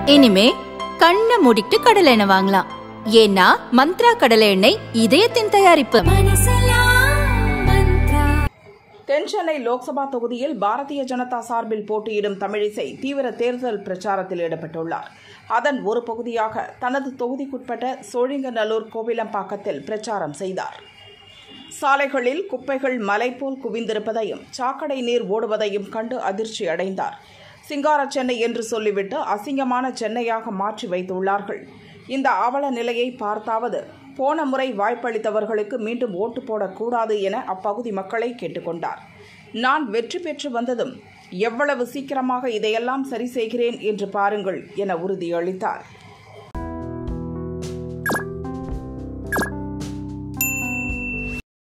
இனிமே கண்ணை மூடிட்டு கடலை எண்ணெய் வாங்கலாம் ஏன்னா மந்த்ரா கடலை எண்ணெய் இதயத்தின் தயாரிப்பு தென் சென்னை லோக்சபா தொகுதியில் பாரதிய ஜனதா சார்பில் போட்டியிடும் தமிழிசை தீவிர தேர்தல் பிரச்சாரத்தில் ஈடுபட்டுள்ளார் அதன் ஒரு பகுதியாக தனது தொகுதிக்குட்பட்ட சோழிங்கநல்லூர் கோவிலம்பாக்கத்தில் பிரச்சாரம் செய்தார் சாலைகளில் குப்பைகள் மலை போல் குவிந்திருப்பதையும் சாக்கடை நீர் ஓடுவதையும் கண்டு அதிர்ச்சி அடைந்தார் சிங்கார சென்னை என்று சொல்லிவிட்டு அசிங்கமான சென்னையாக மாற்றி வைத்துள்ளார்கள் இந்த அவல நிலையை பார்த்தாவது போன முறை வாய்ப்பளித்தவர்களுக்கு மீண்டும் ஓட்டு போடக்கூடாது என அப்பகுதி மக்களை கேட்டுக்கொண்டார் நான் வெற்றி பெற்று வந்ததும் எவ்வளவு சீக்கிரமாக இதையெல்லாம் சரி செய்கிறேன் என்று பாருங்கள் என உறுதியளித்தார்